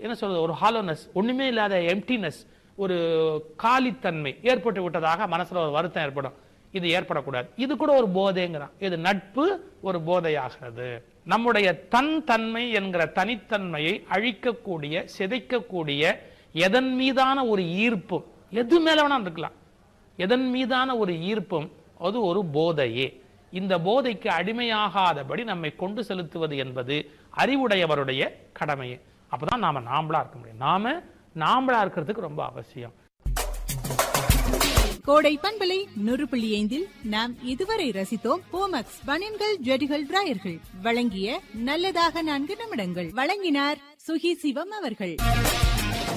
என்ன சொல்றது ஒரு ஹாலோனஸ் ஒண்ணுமே இல்லாத எம்டினஸ் ஒரு காலித்தன்மை ஏற்பட்டு விட்டதாக மனசுல ஒரு வருத்தம் ஏற்படும் இது ஏற்படக்கூடாது இது கூட ஒரு போதைங்கிறான் இது நட்பு ஒரு போதையாகிறது நம்முடைய தன் தன்மை என்கிற தனித்தன்மையை அழிக்கக்கூடிய சிதைக்கக்கூடிய எதன் மீதான ஒரு ஈர்ப்பும் எது மேல வேணா இருக்கலாம் எதன் மீதான ஒரு ஈர்ப்பும் அது ஒரு போதையே இந்த போதைக்கு அடிமையாகாதபடி நம்மை கொண்டு செலுத்துவது என்பது அறிவுடையவருடைய கடமையே அப்பதான் நாம நாமளா இருக்க முடியும் நாம நாமளா இருக்கிறதுக்கு ரொம்ப அவசியம் கோடை பண்பலை நூறு புள்ளி ஐந்தில் நாம் இதுவரை ரசித்தோம் போமக்ஸ் பனியன்கள் ஜெடிகள் டிராயர்கள் வழங்கிய நல்லதாக நான்கு நிமிடங்கள் வழங்கினார் சுகி சிவம் அவர்கள்